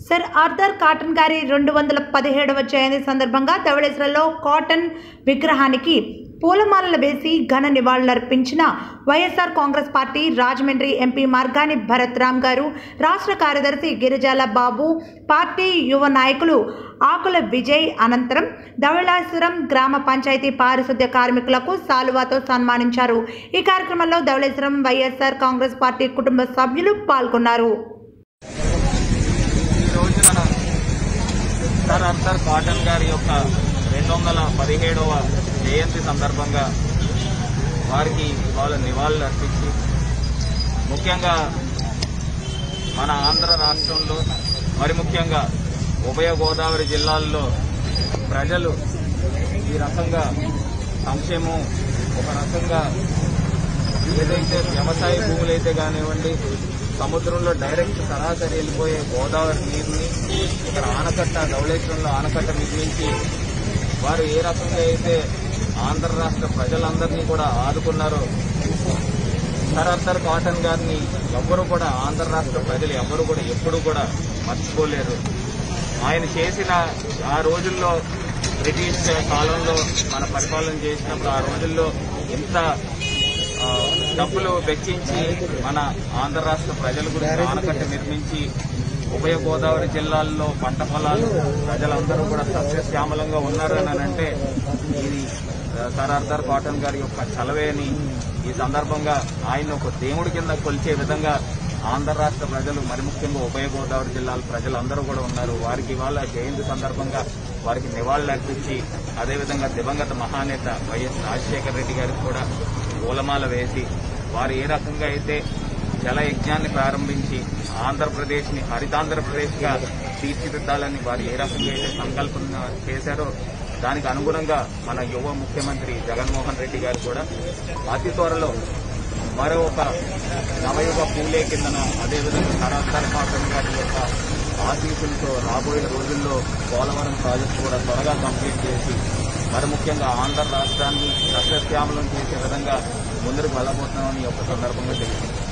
sir Arthur cotton గారి రెండు వందల పదిహేడవ జయంతి సందర్భంగా ధవళేశ్వరంలో కాటన్ విగ్రహానికి పూలమాలలు వేసి ఘన నివాళులర్పించిన వైఎస్ఆర్ కాంగ్రెస్ పార్టీ రాజమండ్రి ఎంపీ మార్గాని భరత్ రామ్ గారు రాష్ట్ర కార్యదర్శి గిరిజాల బాబు పార్టీ యువ నాయకులు ఆకుల విజయ్ అనంతరం ధవళేశ్వరం గ్రామ పంచాయతీ పారిశుద్ధ్య కార్మికులకు సాలువాతో సన్మానించారు ఈ కార్యక్రమంలో ధవళేశ్వరం వైఎస్ఆర్ కాంగ్రెస్ పార్టీ కుటుంబ సభ్యులు పాల్గొన్నారు ఈ రోజున సర్ అర్థర్ కాటన్ గారి యొక్క రెండు వందల పదిహేడవ జయంతి సందర్భంగా వారికి వాళ్ళ నివాళులు అర్పించి ముఖ్యంగా మన ఆంధ్ర రాష్ట్రంలో మరి ముఖ్యంగా ఉభయ గోదావరి జిల్లాల్లో ప్రజలు ఈ రకంగా సంక్షేమం ఒక రకంగా ఏదైతే వ్యవసాయ భూములైతే కానివ్వండి సముద్రంలో డైరెక్ట్ సరాసరి వెళ్ళిపోయే గోదావరి నీరుని ఇక్కడ ఆనకట్ట ధవళేశ్వరంలో ఆనకట్ట నిర్మించి వారు ఏ రకంగా అయితే ఆంధ్ర రాష్ట్ర ప్రజలందరినీ కూడా ఆదుకున్నారో సరద్దర్ కాటన్ గారిని ఎవ్వరూ కూడా ఆంధ్ర రాష్ట్ర ప్రజలు ఎవ్వరూ కూడా ఎప్పుడూ కూడా మర్చిపోలేరు ఆయన చేసిన ఆ రోజుల్లో బ్రిటిష్ కాలంలో మన పరిపాలన చేసినప్పుడు ఆ రోజుల్లో ఎంత ఆ, డబ్బులు వెచ్చించి మన ఆంధ్ర రాష్ట్ర ప్రజల గురించి ఆనకట్ట నిర్మించి ఉభయ గోదావరి జిల్లాల్లో పంట పొలాలు ప్రజలందరూ కూడా సస్యశ్యామలంగా ఉన్నారు అని అంటే ఇది సర్ ఆర్థర్ కాటన్ గారి యొక్క చలవే అని ఈ సందర్భంగా ఆయన ఒక దేవుడి కింద కొలిచే విధంగా ఆంధ్ర రాష్ట్ర ప్రజలు మరి ముఖ్యంగా ఉభయ గోదావరి జిల్లాల ప్రజలందరూ కూడా ఉన్నారు వారికి ఇవాళ జయంతి సందర్భంగా వారికి నివాళులు అర్పించి అదేవిధంగా దివంగత మహానేత వైఎస్ రాజశేఖర రెడ్డి గారికి కూడా పూలమాల వేసి వారు ఏ రకంగా అయితే జల యజ్ఞాన్ని ప్రారంభించి ఆంధ్రప్రదేశ్ ని హరితాంధ్రప్రదేశ్ గా తీర్చిదిద్దాలని వారు ఏ రకంగా అయితే సంకల్పం చేశారో దానికి అనుగుణంగా మన యువ ముఖ్యమంత్రి జగన్మోహన్ రెడ్డి గారు కూడా అతి త్వరలో మరో ఒక నవయుగ పూలే కిందన అదేవిధంగా సరాసరి పాటన్ గారి యొక్క ఆశీస్సులతో రాబోయే రోజుల్లో పోలవరం ప్రాజెక్టు కూడా త్వరగా కంప్లీట్ చేసి మరి ముఖ్యంగా ఆంధ్ర రాష్ట్రాన్ని సస్యశ్యామలం చేసే విధంగా ముందుకు వెళ్ళబోతున్నామని ఈ యొక్క సందర్భంగా తెలిసింది